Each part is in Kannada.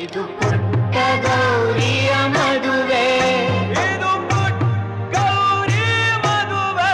ಇದು ಪುಟ್ಟ ಗೌರಿಯ ಮದುವೆ ಇದು ಪುಟ್ಟ ಗೌರಿ ಮದುವೆ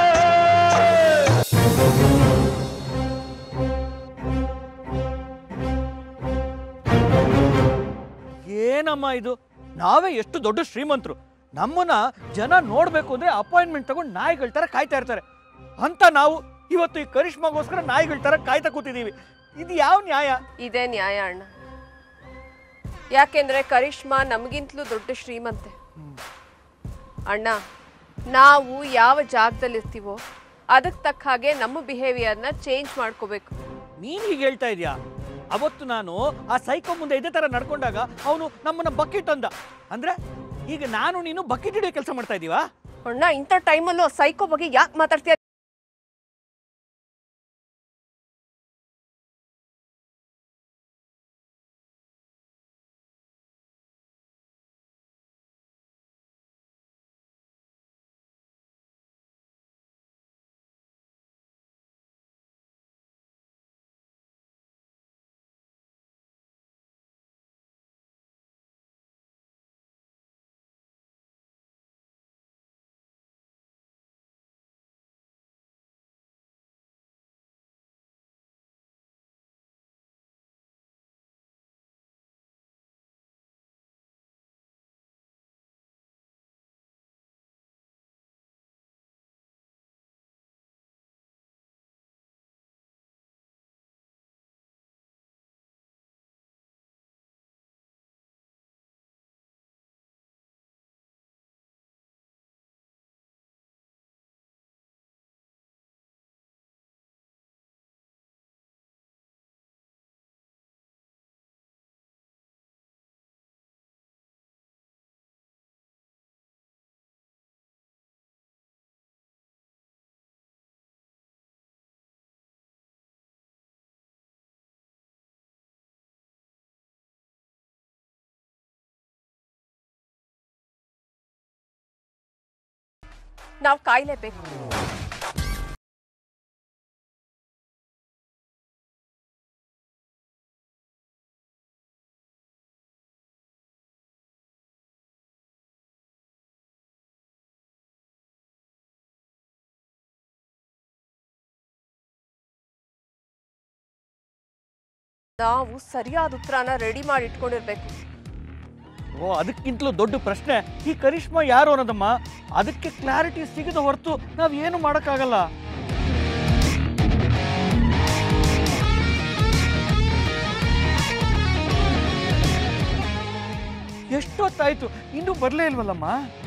ಏನಮ್ಮ ಇದು ನಾವೇ ಎಷ್ಟು ದೊಡ್ಡ ಶ್ರೀಮಂತರು ನಮ್ಮನ್ನ ಜನ ನೋಡ್ಬೇಕು ಅಂದ್ರೆ ಅಪಾಯಿಂಟ್ಮೆಂಟ್ ತಗೊಂಡು ನಾಯಿಗಳ ತರ ಕಾಯ್ತಾ ಇರ್ತಾರೆ ಅಂತ ನಾವು ಇವತ್ತು ಈ ಕರಿಷ್ಮಾಗೋಸ್ಕರ ನಾಯಿಗಳ ತರ ಕಾಯ್ತಾ ಕೂತಿದೀವಿ ಇದು ಯಾವ ನ್ಯಾಯ ಇದೇ ನ್ಯಾಯ ಅಣ್ಣ ಯಾಕೆಂದ್ರೆ ಕರಿಷ್ಮಾ ನಮಗಿಂತಲೂ ದೊಡ್ಡ ಶ್ರೀಮಂತೆ ಅಣ್ಣ ನಾವು ಯಾವ ಜಾಗದಲ್ಲಿ ಇರ್ತೀವೋ ಅದಕ್ಕೆ ತಕ್ಕ ಹಾಗೆ ನಮ್ಮ ಬಿಹೇವಿಯರ್ನ ಚೇಂಜ್ ಮಾಡ್ಕೋಬೇಕು ನೀನ್ ಹೀಗೆ ಹೇಳ್ತಾ ಇದೀಯಾ ಅವತ್ತು ನಾನು ಆ ಸೈಕೋ ಮುಂದೆ ಇದೇ ತರ ನಡ್ಕೊಂಡಾಗ ಅವನು ನಮ್ಮನ್ನ ಬಕೆಟ್ ಅಂದ ಅಂದ್ರೆ ಈಗ ನಾನು ನೀನು ಬಕೆಟ್ ಹಿಡಿಯೋ ಕೆಲಸ ಮಾಡ್ತಾ ಇದೀವಾ ಅಣ್ಣ ಇಂಥ ಟೈಮಲ್ಲೂ ಸೈಕೋ ಬಗ್ಗೆ ಯಾಕೆ ಮಾತಾಡ್ತೀಯ ನಾವು ಕಾಯ್ಲೇಬೇಕು ನಾವು ಸರಿಯಾದ ಉತ್ತರನ ರೆಡಿ ಮಾಡಿ ಇಟ್ಕೊಂಡಿರ್ಬೇಕು ಓ ಅದಕ್ಕಿಂತಲೂ ದೊಡ್ಡ ಪ್ರಶ್ನೆ ಈ ಕರಿಷ್ಮಾ ಯಾರು ಅನ್ನೋದಮ್ಮ ಅದಕ್ಕೆ ಕ್ಲಾರಿಟಿ ಸಿಗದ ಹೊರತು ನಾವ್ ಏನು ಮಾಡೋಕ್ಕಾಗಲ್ಲ ಎಷ್ಟೊತ್ತಾಯ್ತು ಇನ್ನೂ ಬರ್ಲೇ ಇಲ್ವಲ್ಲಮ್ಮ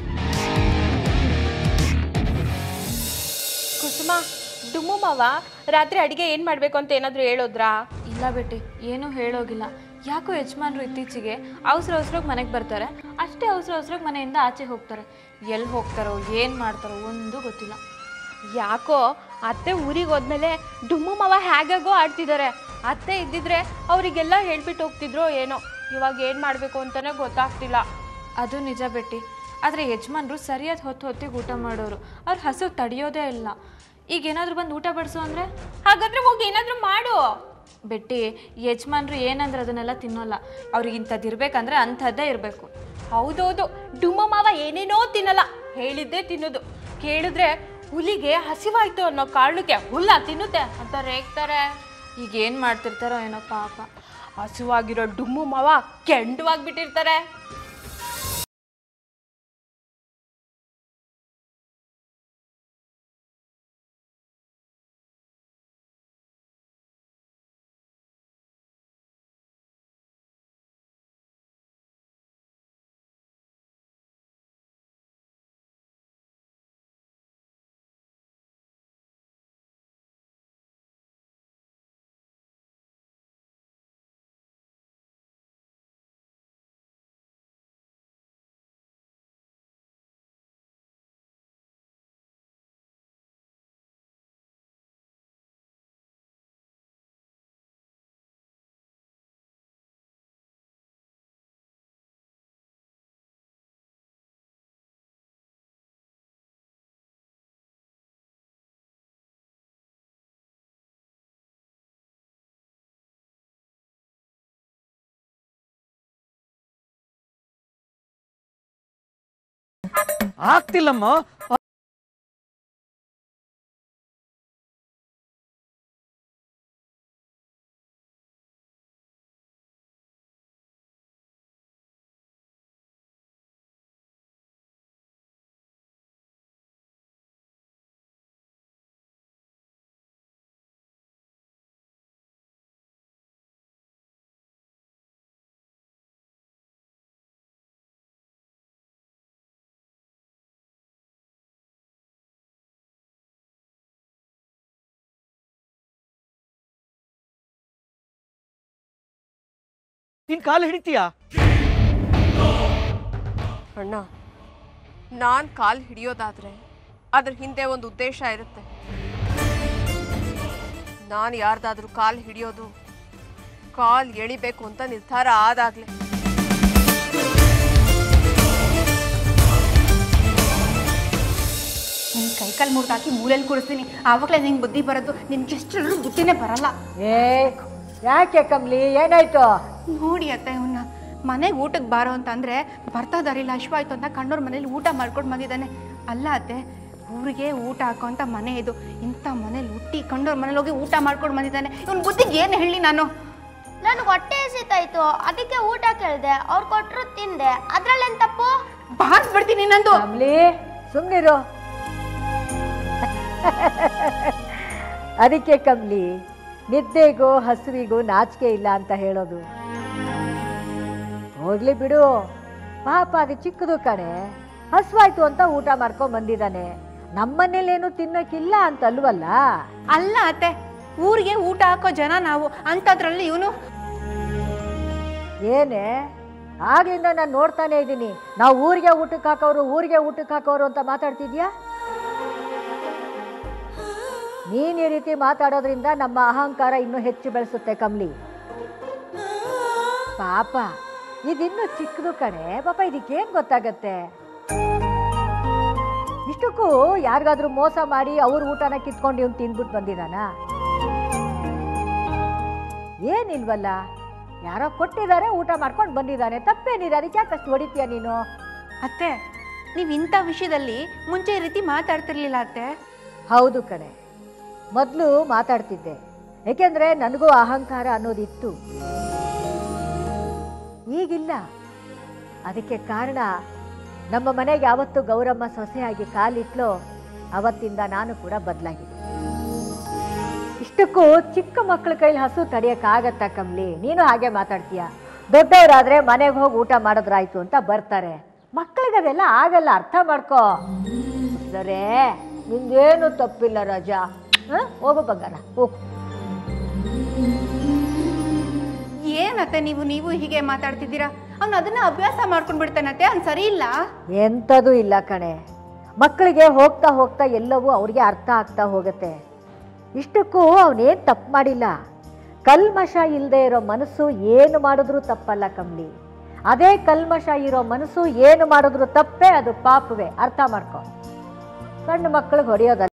ಕುಸುಮ ಡುಮ್ಮು ಮಾವ ರಾತ್ರಿ ಅಡಿಗೆ ಏನು ಮಾಡಬೇಕು ಅಂತ ಏನಾದರೂ ಹೇಳೋದ್ರಾ ಇಲ್ಲ ಬೇಟಿ ಏನೂ ಹೇಳೋಗಿಲ್ಲ ಯಾಕೋ ಯಜಮಾನ್ರು ಇತ್ತೀಚೆಗೆ ಅವಸರ ಅವಸರವಾಗಿ ಮನೆಗೆ ಬರ್ತಾರೆ ಅಷ್ಟೇ ಅವಸರ ಅವಸರವಾಗಿ ಮನೆಯಿಂದ ಆಚೆ ಹೋಗ್ತಾರೆ ಎಲ್ಲಿ ಹೋಗ್ತಾರೋ ಏನು ಮಾಡ್ತಾರೋ ಒಂದು ಗೊತ್ತಿಲ್ಲ ಯಾಕೋ ಅತ್ತೆ ಊರಿಗೆ ಹೋದ್ಮೇಲೆ ಡುಮ್ಮು ಮಾವ ಹೇಗಾಗೋ ಆಡ್ತಿದ್ದಾರೆ ಅತ್ತೆ ಇದ್ದಿದ್ರೆ ಅವರಿಗೆಲ್ಲ ಹೇಳ್ಬಿಟ್ಟು ಹೋಗ್ತಿದ್ರೋ ಏನೋ ಇವಾಗ ಏನು ಮಾಡಬೇಕು ಅಂತಲೇ ಗೊತ್ತಾಗ್ತಿಲ್ಲ ಅದು ನಿಜ ಬೇಟಿ ಆದರೆ ಯಜಮಾನ್ರು ಸರಿಯಾದ ಹೊತ್ತು ಹೊತ್ತಿಗೆ ಊಟ ಮಾಡೋರು ಅವ್ರ ಹಸು ತಡೆಯೋದೇ ಇಲ್ಲ ಈಗ ಏನಾದರೂ ಬಂದು ಊಟ ಬಡಿಸು ಅಂದರೆ ಹಾಗಾದ್ರೆ ಹೋಗಿ ಏನಾದರೂ ಮಾಡು ಬೆಟ್ಟಿ ಯಜಮಾನ್ರು ಏನಂದ್ರೆ ಅದನ್ನೆಲ್ಲ ತಿನ್ನೋಲ್ಲ ಅವ್ರಿಗೆ ಇಂಥದ್ದು ಇರಬೇಕಂದ್ರೆ ಅಂಥದ್ದೇ ಇರಬೇಕು ಹೌದೌದು ಡುಮ್ಮ ಮಾವ ಏನೇನೋ ತಿನ್ನಲ್ಲ ಹೇಳಿದ್ದೇ ತಿನ್ನೋದು ಕೇಳಿದ್ರೆ ಹುಲಿಗೆ ಹಸಿವಾಯ್ತು ಅನ್ನೋ ಕಾರಣಕ್ಕೆ ಹುಲ್ಲ ತಿನ್ನುತ್ತೆ ಅಂತ ರೇಗ್ತಾರೆ ಈಗ ಏನು ಮಾಡ್ತಿರ್ತಾರೋ ಏನೋ ಪಾಪ ಹಸಿವಾಗಿರೋ ಡುಮ್ಮು ಮಾವ ಕೆಂಡವಾಗ್ಬಿಟ್ಟಿರ್ತಾರೆ ಆಗ್ತಿಲ್ಲಮ್ಮ ನೀನ್ ಕಾಲು ಹಿಡಿತೀಯಾ ಅಣ್ಣ ನಾನು ಕಾಲ್ ಹಿಡಿಯೋದಾದ್ರೆ ಅದ್ರ ಹಿಂದೆ ಒಂದು ಉದ್ದೇಶ ಇರುತ್ತೆ ನಾನು ಯಾರ್ದಾದ್ರೂ ಕಾಲ್ ಹಿಡಿಯೋದು ಕಾಲ್ ಎಳಿಬೇಕು ಅಂತ ನಿರ್ಧಾರ ಆದಾಗ್ಲೇ ನಿನ್ನ ಕೈಕಾಲು ಮುರಿದು ಹಾಕಿ ಮೂಲೆಯಲ್ಲಿ ಕೂರಿಸ್ತೀನಿ ಆವಾಗಲೇ ನಿಂಗೆ ಬುದ್ಧಿ ಬರೋದು ನಿನ್ಗೆ ಎಷ್ಟು ಬುದ್ಧಿನೇ ಬರಲ್ಲ ಏ ಯಾಕೆ ಕಮ್ಲಿ ಏನಾಯ್ತು ನೋಡಿ ಅತ್ತೆ ಇವನ್ನ ಮನೆಗೆ ಊಟಕ್ಕೆ ಬಾರೋ ಅಂತ ಅಂದರೆ ಬರ್ತಾ ದಾರಿಲ್ಲ ಅಶ್ವ ಆಯ್ತು ಅಂತ ಕಣ್ಣೋರ್ ಮನೇಲಿ ಊಟ ಮಾಡ್ಕೊಂಡು ಬಂದಿದ್ದಾನೆ ಅಲ್ಲ ಅತ್ತೆ ಊರಿಗೆ ಊಟ ಹಾಕೋ ಅಂತ ಮನೆ ಇದು ಇಂಥ ಮನೇಲಿ ಹುಟ್ಟಿ ಕಂಡೋರ್ ಮನೇಲಿ ಹೋಗಿ ಊಟ ಮಾಡ್ಕೊಂಡು ಬಂದಿದ್ದಾನೆ ಇವನ್ ಬುದ್ಧಿಗೆ ಏನು ಹೇಳಿ ನಾನು ನನಗೆ ಹೊಟ್ಟೆ ಹಸಿತಾಯ್ತು ಅದಕ್ಕೆ ಊಟ ಕೇಳಿದೆ ಅವ್ರು ಕೊಟ್ಟರು ತಿಂದೆ ಅದ್ರಲ್ಲೇನ್ ತಪ್ಪು ಬಾರಿಸ್ಬಿಡ್ತೀನಿ ನಂದು ಕಮ್ಲಿ ಸುಮ್ಮನಿರು ಅದಕ್ಕೆ ಕಮ್ಲಿ ನಿದ್ದೆಗೂ ಹಸುವಿಗೂ ನಾಚಿಕೆ ಇಲ್ಲ ಅಂತ ಹೇಳೋದು ಹೋಗ್ಲಿ ಬಿಡು ಪಾಪ ಅದು ಚಿಕ್ಕದು ಕಣೆ ಹಸುವಾಯ್ತು ಅಂತ ಊಟ ಮಾಡ್ಕೊಂಡ್ ಬಂದಿದ್ದಾನೆ ನಮ್ಮನೇಲೇನು ತಿನ್ನೋಕ್ಕಿಲ್ಲ ಅಂತ ಅಲ್ವಲ್ಲ ಅಲ್ಲ ಅತ್ತೆ ಊರಿಗೆ ಊಟ ಹಾಕೋ ಜನ ನಾವು ಅಂಥದ್ರಲ್ಲಿ ಇವನು ಏನೇ ಆಗ್ಲಿಂದ ನಾನು ನೋಡ್ತಾನೆ ಇದ್ದೀನಿ ನಾವು ಊರಿಗೆ ಊಟಕ್ಕೆ ಹಾಕೋರು ಊರಿಗೆ ಊಟಕ್ಕೆ ಹಾಕೋರು ಅಂತ ಮಾತಾಡ್ತಿದ್ಯಾ ನೀನ್ ಈ ರೀತಿ ಮಾತಾಡೋದ್ರಿಂದ ನಮ್ಮ ಅಹಂಕಾರ ಇನ್ನೂ ಹೆಚ್ಚು ಬೆಳೆಸುತ್ತೆ ಕಮ್ಲಿ ಪಾಪ ಇದಿನ್ನೂ ಚಿಕ್ಕದು ಕಣೆ ಪಾಪ ಇದಕ್ಕೇನ್ ಗೊತ್ತಾಗತ್ತೆ ಇಷ್ಟಕ್ಕೂ ಯಾರಿಗಾದ್ರೂ ಮೋಸ ಮಾಡಿ ಅವ್ರ ಊಟನ ಕಿತ್ಕೊಂಡು ಇವ್ನು ತಿಂದ್ಬಿಟ್ಟು ಬಂದಿದಾನ ಏನಿಲ್ವಲ್ಲ ಯಾರೋ ಕೊಟ್ಟಿದ್ದಾರೆ ಊಟ ಮಾಡ್ಕೊಂಡು ಬಂದಿದ್ದಾನೆ ತಪ್ಪೇನಿದೆ ಅದಕ್ಕೆ ಯಾಕೆ ಅಷ್ಟು ಹೊಡಿತೀಯ ನೀನು ಅತ್ತೆ ನೀವು ಇಂಥ ವಿಷಯದಲ್ಲಿ ಮುಂಚೆ ಈ ರೀತಿ ಮಾತಾಡ್ತಿರ್ಲಿಲ್ಲ ಅತ್ತೆ ಹೌದು ಕಣೆ ಮೊದಲು ಮಾತಾಡ್ತಿದ್ದೆ ಏಕೆಂದ್ರೆ ನನಗೂ ಅಹಂಕಾರ ಅನ್ನೋದಿತ್ತು ಈಗಿಲ್ಲ ಅದಕ್ಕೆ ಕಾರಣ ನಮ್ಮ ಮನೆಗೆ ಯಾವತ್ತು ಗೌರಮ್ಮ ಸೊಸೆಯಾಗಿ ಕಾಲಿಟ್ಲೋ ಅವತ್ತಿಂದ ನಾನು ಕೂಡ ಬದಲಾಗಿದೆ ಇಷ್ಟಕ್ಕೂ ಚಿಕ್ಕ ಮಕ್ಕಳ ಕೈಲಿ ಹಸು ತಡೆಯಕ್ಕಾಗತ್ತಾ ಕಮ್ಲಿ ನೀನು ಹಾಗೆ ಮಾತಾಡ್ತೀಯ ದೊಡ್ಡವರಾದ್ರೆ ಮನೆಗೆ ಹೋಗಿ ಊಟ ಮಾಡಿದ್ರಾಯ್ತು ಅಂತ ಬರ್ತಾರೆ ಮಕ್ಕಳಿಗೆ ಅದೆಲ್ಲ ಆಗಲ್ಲ ಅರ್ಥ ಮಾಡ್ಕೋ ಸರೇ ನಿಂದೇನು ತಪ್ಪಿಲ್ಲ ರಾಜಾ ಹ? ಹೋಗು ಬಂಗಾರ ಹೋಗು ಏನತ್ತೆ ನೀವು ನೀವು ಹೀಗೆ ಮಾತಾಡ್ತಿದ್ದೀರಾ ಅವ್ನು ಅದನ್ನ ಅಭ್ಯಾಸ ಮಾಡ್ಕೊಂಡು ಬಿಡ್ತಾನತ್ತೆ ಅವ್ನು ಸರಿ ಇಲ್ಲ ಎಂಥದೂ ಇಲ್ಲ ಕಣೆ ಮಕ್ಕಳಿಗೆ ಹೋಗ್ತಾ ಹೋಗ್ತಾ ಎಲ್ಲವೂ ಅವ್ರಿಗೆ ಅರ್ಥ ಆಗ್ತಾ ಹೋಗುತ್ತೆ ಇಷ್ಟಕ್ಕೂ ಅವನೇನು ತಪ್ಪು ಮಾಡಿಲ್ಲ ಕಲ್ಮಶ ಇಲ್ಲದೆ ಇರೋ ಮನಸ್ಸು ಏನು ಮಾಡಿದ್ರೂ ತಪ್ಪಲ್ಲ ಕಮ್ಲಿ ಅದೇ ಕಲ್ಮಶ ಇರೋ ಮನಸ್ಸು ಏನು ಮಾಡಿದ್ರೂ ತಪ್ಪೇ ಅದು ಪಾಪವೇ ಅರ್ಥ ಮಾಡ್ಕೊ ಸಣ್ಣ ಮಕ್ಕಳಿಗೆ ಹೊಡೆಯೋದಲ್ಲ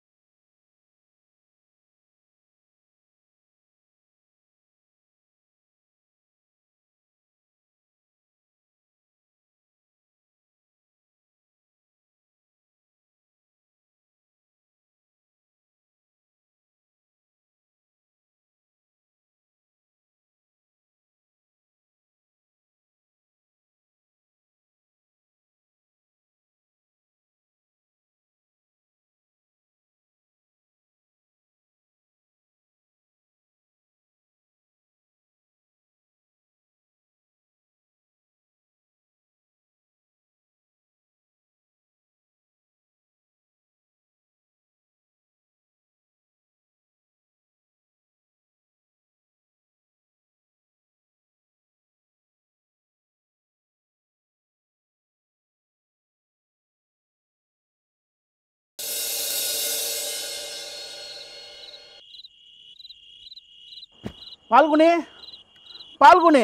ಪಾಲ್ಗುಣಿ ಪಾಲ್ಗುಣಿ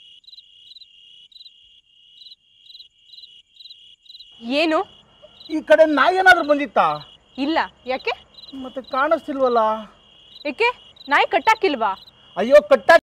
ಏನು ಈ ಕಡೆ ನಾಯಿ ಏನಾದ್ರೂ ಬಂದಿತ್ತಾ ಇಲ್ಲ ಯಾಕೆ ಮತ್ತೆ ಕಾಣಿಸ್ತಿಲ್ವಲ್ಲ ಯಾಕೆ ನಾಯಿ ಕಟ್ಟಾಕಿಲ್ವಾ ಅಯ್ಯೋ ಕಟ್ಟ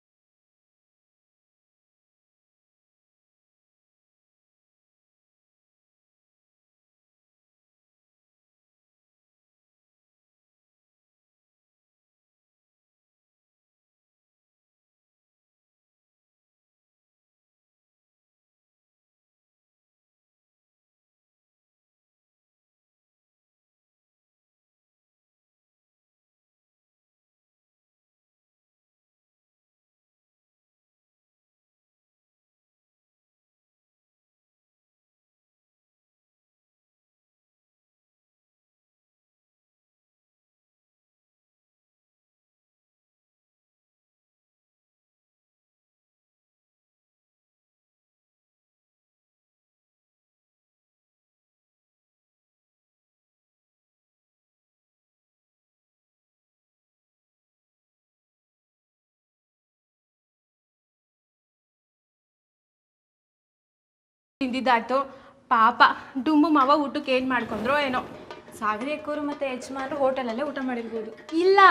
ತಿಂದಿದ್ದಾಯ್ತು ಪಾಪ ಡುಂಬು ಮಾವ ಊಟಕ್ಕೆ ಏನು ಮಾಡ್ಕೊಂಡ್ರೋ ಏನೋ ಸಾಗರಿ ಅಕ್ಕೋರು ಮತ್ತೆ ಯಜಮಾನ್ರು ಹೋಟೆಲಲ್ಲೇ ಊಟ ಮಾಡಿರ್ಬೋದು ಇಲ್ಲ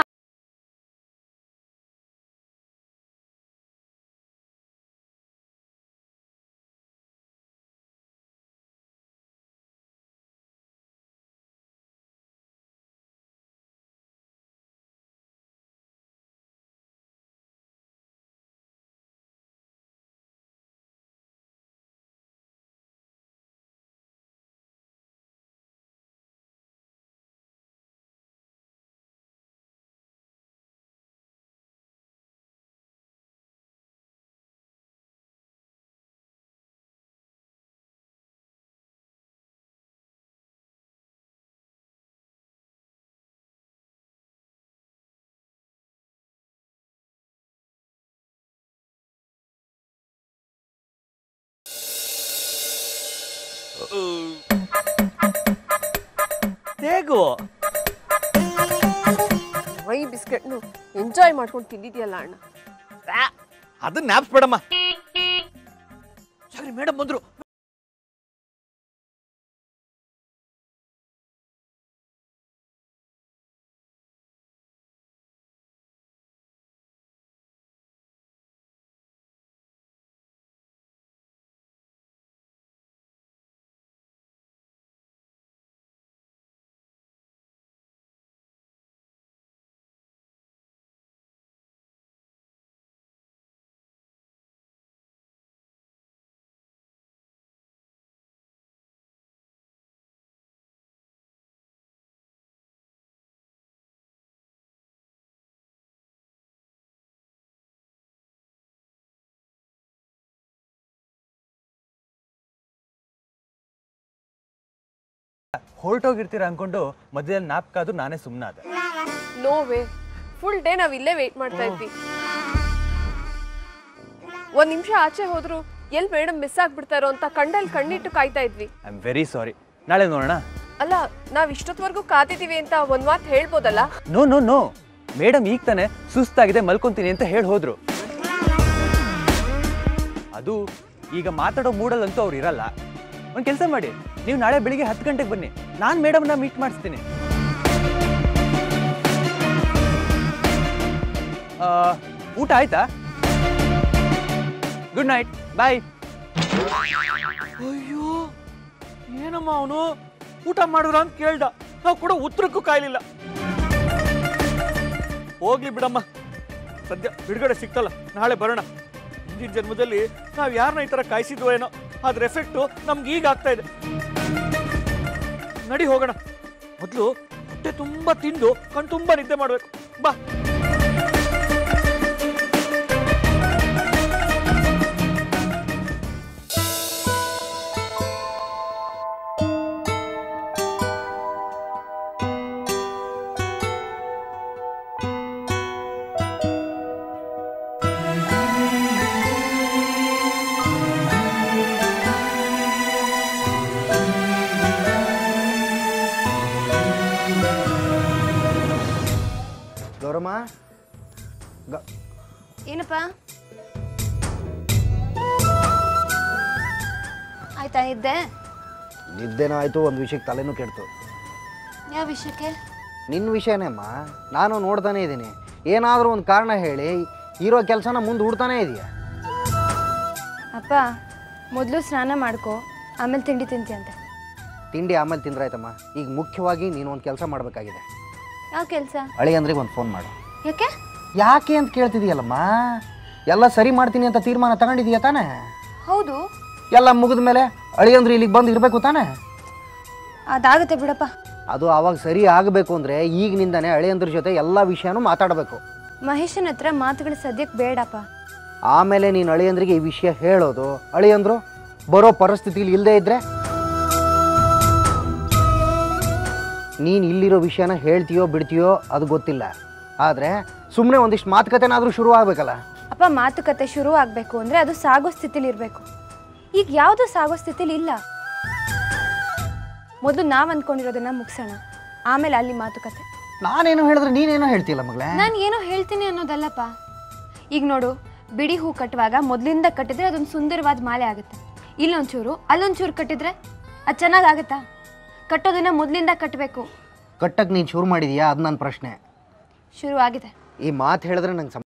ಹೇಗೋ ಈ ಬಿಸ್ಕೆಟ್ನು ಎಂಜಾಯ್ ಮಾಡ್ಕೊಂಡು ತಿಂದಿದ್ಯಲ್ಲ ಅಣ್ಣ ಅದನ್ನ ನ್ಯಾಪ್ಸ್ಬೇಡಮ್ಮ ಸರಿ ಮೇಡಮ್ ಬಂದ್ರು ಹೊರಟೋಗಿರ್ತೀರ ಅನ್ಕೊಂಡು ಮಧ್ಯದಲ್ಲಿ ನಾಪ್ಕಾದ್ರು ನಾನೇ ಸುಮ್ಮನಾದೆ ನೋ ವೇ ಫುಲ್ ಡೇ ನಾವ್ ಇಲ್ಲೇ ವೇಟ್ ಮಾಡ್ತಾ ಇದ್ವಿ ಒಂದ್ ನಿಮಿಷ ಆಚೆ ಹೋದ್ರು ಎಲ್ ಮೇಡಮ್ ಮಿಸ್ ಆಗ್ಬಿಡ್ತಾರೋ ಅಂತ ಕಂಡಲ್ಲಿ ಕಣ್ಣಿಟ್ಟು ಕಾಯ್ತಾ ಇದ್ವಿ ಐ ಆಮ್ ವೆರಿ ಸಾರಿ ನಾಳೆ ನೋಡೋಣ ಅಲ್ಲ ನಾವ್ ಇಷ್ಟೊತ್ವರೆಗೂ ಕಾದಿದೀವಿ ಅಂತ ಒಂದ್ ಮಾತು ಹೇಳ್ಬೋದಲ್ಲ ನೋ ನೋ ನೋ ಮೇಡಮ್ ಈಗ ತಾನೆ ಸುಸ್ತಾಗಿದೆ ಮಲ್ಕೊಂತೀನಿ ಅಂತ ಹೇಳಿ ಹೋದ್ರು ಅದು ಈಗ ಮಾತಾಡೋ ಮೂಡಲ್ಲಂತೂ ಅವ್ರು ಇರಲ್ಲ ಒಂದು ಕೆಲಸ ಮಾಡಿ ನೀವು ನಾಳೆ ಬೆಳಿಗ್ಗೆ ಹತ್ತು ಗಂಟೆಗೆ ಬನ್ನಿ ನಾನು ಮೇಡಮ್ನ ಮೀಟ್ ಮಾಡಿಸ್ತೀನಿ ಆ, ಊಟ ಆಯ್ತಾ ಗುಡ್ ನೈಟ್ ಬಾಯ್ ಅಯ್ಯೋ ಏನಮ್ಮ ಅವನು ಊಟ ಮಾಡಿದ್ರ ಅಂತ ಕೇಳ್ದ ನಾವು ಕೂಡ ಉತ್ತರಕ್ಕೂ ಕಾಯ್ಲಿಲ್ಲ ಹೋಗ್ಲಿ ಬಿಡಮ್ಮ ಸದ್ಯ ಬಿಡುಗಡೆ ಸಿಕ್ತಲ್ಲ ನಾಳೆ ಬರೋಣ ಹಿಂದಿನ ಜನ್ಮದಲ್ಲಿ ನಾವು ಯಾರನ್ನ ಈ ಥರ ಕಾಯಿಸಿದ್ವೋ ಏನೋ ಅದ್ರ ಎಫೆಕ್ಟು ನಮ್ಗೆ ಈಗ ಆಗ್ತಾ ಇದೆ ನಡಿ ಹೋಗೋಣ ಮೊದಲು ಹೊಟ್ಟೆ ತುಂಬ ತಿಂದು ಕಣ್ ತುಂಬ ನಿದ್ದೆ ಮಾಡಬೇಕು ಬಾ ಗೌರಮ್ಮ ಏನಪ್ಪ ಆಯ್ತಾ ಇದ್ದೆ ನಿದ್ದೆನೂ ಆಯಿತು ಒಂದು ವಿಷಯಕ್ಕೆ ತಲೆನೂ ಕೆಡ್ತು ಯಾವ ವಿಷಯಕ್ಕೆ ನಿನ್ನ ವಿಷಯನೇ ಅಮ್ಮ ನಾನು ನೋಡ್ತಾನೆ ಇದ್ದೀನಿ ಏನಾದರೂ ಒಂದು ಕಾರಣ ಹೇಳಿ ಇರೋ ಕೆಲಸನ ಮುಂದೆ ಹುಡ್ತಾನೆ ಇದೆಯಾ ಅಪ್ಪ ಮೊದಲು ಸ್ನಾನ ಮಾಡ್ಕೊ ಆಮೇಲೆ ತಿಂಡಿ ತಿಂತೀಯಂತೆ ತಿಂಡಿ ಆಮೇಲೆ ತಿಂದ್ರಾಯ್ತಮ್ಮ ಈಗ ಮುಖ್ಯವಾಗಿ ನೀನು ಒಂದು ಕೆಲಸ ಮಾಡಬೇಕಾಗಿದೆ ಯಾವ ಕೆಲಸ ಅಳಿಯಂದ್ರಿಗೆ ಒಂದು ಫೋನ್ ಮಾಡು ಯಾಕೆ ಯಾಕೆ ಅಂತ ಕೇಳ್ತಿದೀಯಲ್ಲಮ್ಮ ಎಲ್ಲ ಸರಿ ಮಾಡ್ತೀನಿ ಅಂತ ತೀರ್ಮಾನ ತಗೊಂಡಿದೀಯ ತಾನೇ ಹೌದು ಎಲ್ಲ ಮುಗಿದ ಮೇಲೆ ಅಳಿಯಂದ್ರು ಇಲ್ಲಿಗೆ ಬಂದು ಇರಬೇಕು ತಾನೇ ಅದಾಗುತ್ತೆ ಬಿಡಪ್ಪ ಅದು ಅವಾಗ ಸರಿ ಆಗಬೇಕು ಅಂದರೆ ಈಗಿನಿಂದನೇ ಅಳಿಯಂದ್ರ ಜೊತೆ ಎಲ್ಲ ವಿಷಯನೂ ಮಾತಾಡಬೇಕು ಮಹೇಶನ ಹತ್ರ ಮಾತುಗಳು ಸದ್ಯಕ್ಕೆ ಬೇಡಪ್ಪ ಆಮೇಲೆ ನೀನು ಅಳಿಯಂದ್ರಿಗೆ ಈ ವಿಷಯ ಹೇಳೋದು ಅಳಿಯಂದ್ರು ಬರೋ ಪರಿಸ್ಥಿತಿಲಿ ಇಲ್ಲದೆ ಇದ್ರೆ ನೀನು ಇಲ್ಲಿರೋ ವಿಷಯನ ಹೇಳ್ತೀಯೋ ಬಿಡ್ತೀಯೋ ಅದು ಗೊತ್ತಿಲ್ಲ ಆದರೆ ಸುಮ್ಮನೆ ಒಂದಿಷ್ಟು ಮಾತುಕತೆನಾದರೂ ಶುರು ಆಗಬೇಕಲ್ಲ ಅಪ್ಪ ಮಾತುಕತೆ ಶುರು ಆಗಬೇಕು ಅಂದರೆ ಅದು ಸಾಗೋ ಸ್ಥಿತಿಲಿ ಇರಬೇಕು ಈಗ ಯಾವುದು ಸಾಗೋ ಸ್ಥಿತಿಲಿ ಇಲ್ಲ ಮೊದಲು ನಾವು ಅಂದ್ಕೊಂಡಿರೋದನ್ನ ಮುಗಿಸೋಣ ಆಮೇಲೆ ಅಲ್ಲಿ ಮಾತುಕತೆ ನಾನೇನು ಹೇಳಿದ್ರೆ ನೀನೇನೋ ಹೇಳ್ತೀಯಲ್ಲ ಮಗಳೇ ನಾನು ಏನೋ ಹೇಳ್ತೀನಿ ಅನ್ನೋದಲ್ಲಪ್ಪ ಈಗ ನೋಡು ಬಿಡಿ ಹೂ ಕಟ್ಟುವಾಗ ಮೊದಲಿಂದ ಕಟ್ಟಿದ್ರೆ ಅದೊಂದು ಸುಂದರವಾದ ಮಾಲೆ ಆಗುತ್ತೆ ಇಲ್ಲೊಂಚೂರು ಅಲ್ಲೊಂಚೂರು ಕಟ್ಟಿದ್ರೆ ಅದು ಚೆನ್ನಾಗಾಗತ್ತಾ ಕಟ್ಟೋದನ್ನ ಮೊದಲಿಂದ ಕಟ್ಟಬೇಕು ಕಟ್ಟಕ್ಕೆ ನೀನು ಶುರು ಮಾಡಿದೀಯಾ ಅದು ನನ್ನ ಪ್ರಶ್ನೆ ಶುರು ಆಗಿದೆ ಈ ಮಾತು ಹೇಳಿದ್ರೆ ನಂಗೆ ಸಮ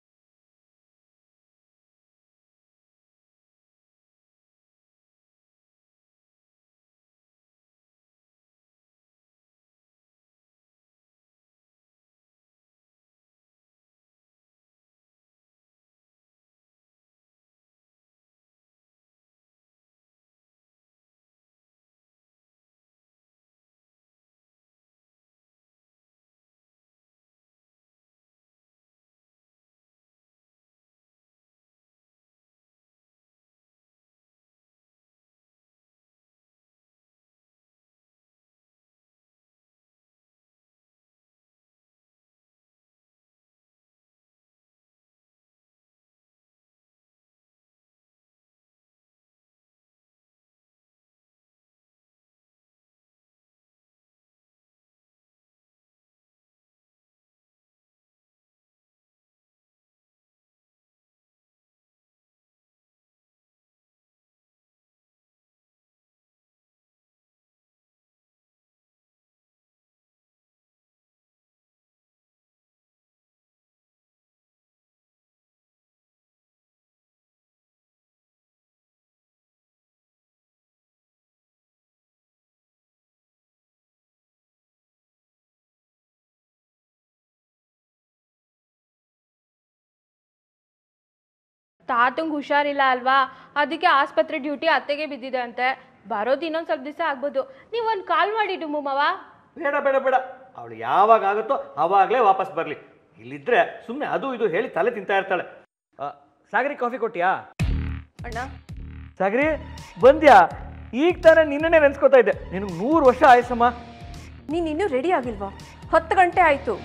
ತಾತಂಗೆ ಹುಷಾರಿಲ್ಲ ಅಲ್ವಾ ಅದಕ್ಕೆ ಆಸ್ಪತ್ರೆ ಡ್ಯೂಟಿ ಅತ್ತೆಗೆ ಬಿದ್ದಿದೆ ಅಂತೆ ಬರೋದು ಇನ್ನೊಂದು ಸ್ವಲ್ಪ ದಿವಸ ಆಗ್ಬೋದು ನೀವು ಒಂದು ಕಾಲ್ ಮಾಡಿ ಡುಮ್ಮವ ಬೇಡ ಬೇಡ ಬೇಡ ಅವಳು ಯಾವಾಗ ಆಗುತ್ತೋ ಆವಾಗಲೇ ವಾಪಸ್ ಬರಲಿ ಇಲ್ಲಿದ್ರೆ ಸುಮ್ಮನೆ ಅದು ಇದು ಹೇಳಿ ತಲೆ ತಿಂತಾ ಇರ್ತಾಳೆ ಆ, ಸಾಗರಿ ಕಾಫಿ ಕೊಟ್ಟಿಯಾ ಅಣ್ಣ ಸಾಗರಿ ಬಂದ್ಯಾ ಈಗ ತಾನೇ ನಿನ್ನನ್ನೇ ನೆನ್ಸ್ಕೊತಾ ಇದ್ದೆ ನಿನಗೆ ನೂರು ವರ್ಷ ಆಯಸ್ಸಮ್ಮ ನೀನು ಇನ್ನೂ ರೆಡಿ ಆಗಿಲ್ವಾ ಹತ್ತು ಗಂಟೆ ಆಯಿತು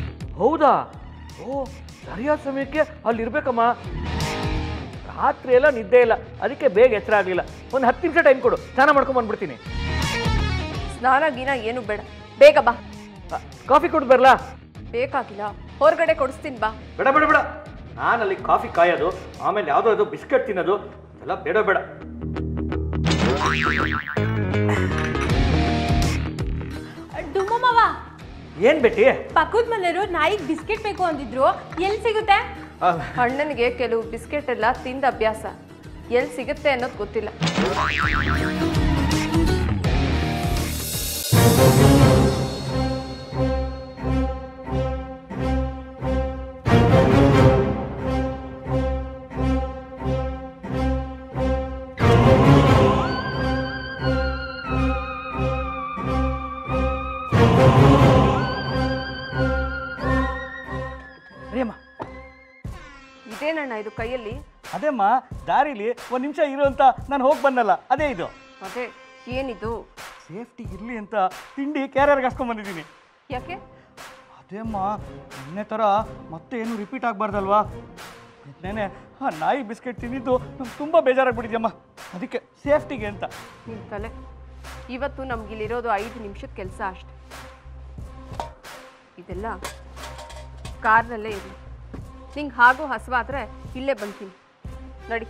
ಹೌದಾ ಓ ಸರಿಯಾದ ಸಮಯಕ್ಕೆ ಅಲ್ಲಿ ಇರ್ಬೇಕಮ್ಮ ರಾತ್ರಿ ಎಲ್ಲ ನಿದ್ದೆ ಇಲ್ಲ ಅದಕ್ಕೆ ಬೇಗ ಎಚ್ಚರ ಆಗಲಿಲ್ಲ ಒಂದು ಹತ್ತು ನಿಮಿಷ ಟೈಮ್ ಕೊಡು ಸ್ನಾನ ಮಾಡ್ಕೊಂಡ್ ಬಂದ್ಬಿಡ್ತೀನಿ ಸ್ನಾನ ಗೀನ ಏನು ಬೇಡ ಬೇಗ ಬಾ ಕಾಫಿ ಕೊಟ್ಟು ಬರಲಾ ಬೇಕಾಗಿಲ್ಲ ಹೊರಗಡೆ ಕೊಡಿಸ್ತೀನಿ ಬಾ ಬೇಡ ಬೇಡ ಬೇಡ ನಾನು ಅಲ್ಲಿ ಕಾಫಿ ಕಾಯೋದು ಆಮೇಲೆ ಯಾವುದೋ ಅದು ಬಿಸ್ಕೆಟ್ ತಿನ್ನೋದು ಎಲ್ಲ ಬೇಡ ಬೇಡ ಡುಮ್ಮವ ಏನ್ ಬೇಟಿ ಪಕ್ಕದ ಮನೆಯವರು ನಾಯಿಗೆ ಬಿಸ್ಕೆಟ್ ಬೇಕು ಅಂದಿದ್ರು ಎಲ್ಲಿ ಸಿಗುತ್ತೆ ಅಣ್ಣನಿಗೆ ಕೆಲವು ಬಿಸ್ಕೆಟ್ ಎಲ್ಲ ತಿಂದ ಅಭ್ಯಾಸ ಎಲ್ಲಿ ಸಿಗುತ್ತೆ ಅನ್ನೋದು ಗೊತ್ತಿಲ್ಲ ಅಯ್ಯಮ್ಮ ಇದೇನಣ್ಣ ಇದು ಕೈಯಲ್ಲಿ ಅದೇಮ್ಮ ದಾರಿಲಿ ಒಂದು ನಿಮಿಷ ಇರು ಅಂತ ನಾನು ಹೋಗಿ ಬಂದಲ್ಲ ಅದೇ ಇದು ಅದೇ ಏನಿದು ಸೇಫ್ಟಿ ಇರಲಿ ಅಂತ ತಿಂಡಿ ಕ್ಯಾರಿಯರ್ಗೆ ಹಾಸ್ಕೊಂಡ್ ಬಂದಿದ್ದೀನಿ ಯಾಕೆ ಅದೇಮ್ಮ ನಿನ್ನೆ ಥರ ಮತ್ತೆ ಏನು ರಿಪೀಟ್ ಆಗಬಾರ್ದಲ್ವಾ ನಿನ್ನೆ ಆ ನಾಯಿ ಬಿಸ್ಕೆಟ್ ತಿಂದಿದ್ದು ನಂಗೆ ತುಂಬ ಬೇಜಾರಾಗ್ಬಿಟ್ಟಿದ್ಯಮ್ಮ ಅದಕ್ಕೆ ಸೇಫ್ಟಿಗೆ ಅಂತ ನಿನ್ನ ತಲೆ ಇವತ್ತು ನಮ್ಗಿಲ್ಲಿರೋದು ಐದು ನಿಮಿಷದ ಕೆಲಸ ಅಷ್ಟೆ ಇದೆಲ್ಲ ಕಾರ್ನಲ್ಲೇ ಇರಲಿ ನಿಂಗೆ ಹಾಗೂ ಹಸುವಾದ್ರೆ ಇಲ್ಲೇ ಬಂತೀನಿ ನಡಿ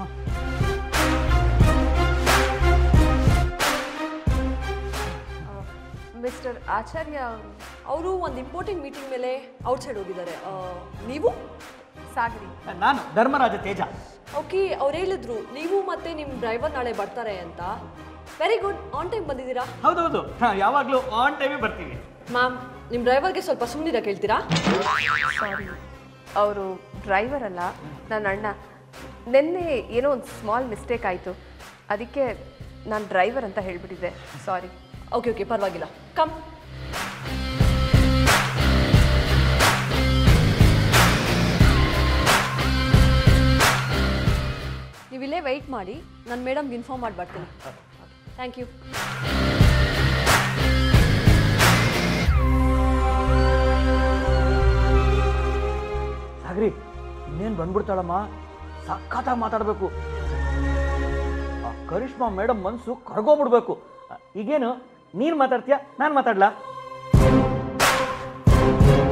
ಮಿಸ್ಟರ್ ಆಚಾರ್ಯ ಅವರು ಒಂದು ಇಂಪಾರ್ಟೆಂಟ್ ಮೀಟಿಂಗ್ ಮೇಲೆ ಔಟ್ಸೈಡ್ ಹೋಗಿದ್ದಾರೆ ಆ, ನೀವು ಸಾಗರಿ ನಾನು ಧರ್ಮರಾಜ ತೇಜ ಓಕೆ ಅವ್ರು ಹೇಳಿದ್ರು ನೀವು ಮತ್ತೆ ನಿಮ್ಮ ಡ್ರೈವರ್ ನಾಳೆ ಬರ್ತಾರೆ ಅಂತ ವೆರಿ ಗುಡ್ ಆನ್ ಟೈಮ್ ಬಂದಿದ್ದೀರಾ ಹೌದೌದು ಹಾಂ ಯಾವಾಗಲೂ ಆನ್ ಟೈಮೇ ಬರ್ತೀವಿ ಮ್ಯಾಮ್ ನಿಮ್ಮ ಡ್ರೈವರ್ಗೆ ಸ್ವಲ್ಪ ಸುಮ್ಮನಿರ ಕೇಳ್ತೀರಾ ಸಾರಿ ಅವರು ಡ್ರೈವರ್ ಅಲ್ಲ ನನ್ನ ಅಣ್ಣ ನಿನ್ನೆ ಏನೋ ಒಂದು ಸ್ಮಾಲ್ ಮಿಸ್ಟೇಕ್ ಆಯಿತು ಅದಕ್ಕೆ ನಾನು ಡ್ರೈವರ್ ಅಂತ ಹೇಳ್ಬಿಟ್ಟಿದ್ದೆ ಸಾರಿ ಓಕೆ ಓಕೆ ಪರವಾಗಿಲ್ಲ ಕಮ್ ನೀವು ಇಲ್ಲೇ ವೆಯ್ಟ್ ಮಾಡಿ ನಾನು ಮೇಡಮ್ಗೆ ಇನ್ಫಾರ್ಮ್ ಮಾಡಿ ಬರ್ತೀನಿ ಥ್ಯಾಂಕ್ ಯು ಸಾಗ್ರಿ ಇನ್ನೇನು ಬಂದ್ಬಿಡ್ತಾಳಮ್ಮ ಸಖತ್ತಾಗಿ ಮಾತಾಡಬೇಕು ಆ ಕರಿಷ್ಮಾ ಮೇಡಮ್ ಮನಸ್ಸು ಕರ್ಗೋಗ್ಬಿಡ್ಬೇಕು ಆ, ಈಗೇನು ನೀನು ಮಾತಾಡ್ತೀಯಾ ನಾನು ಮಾತಾಡ್ಲಾ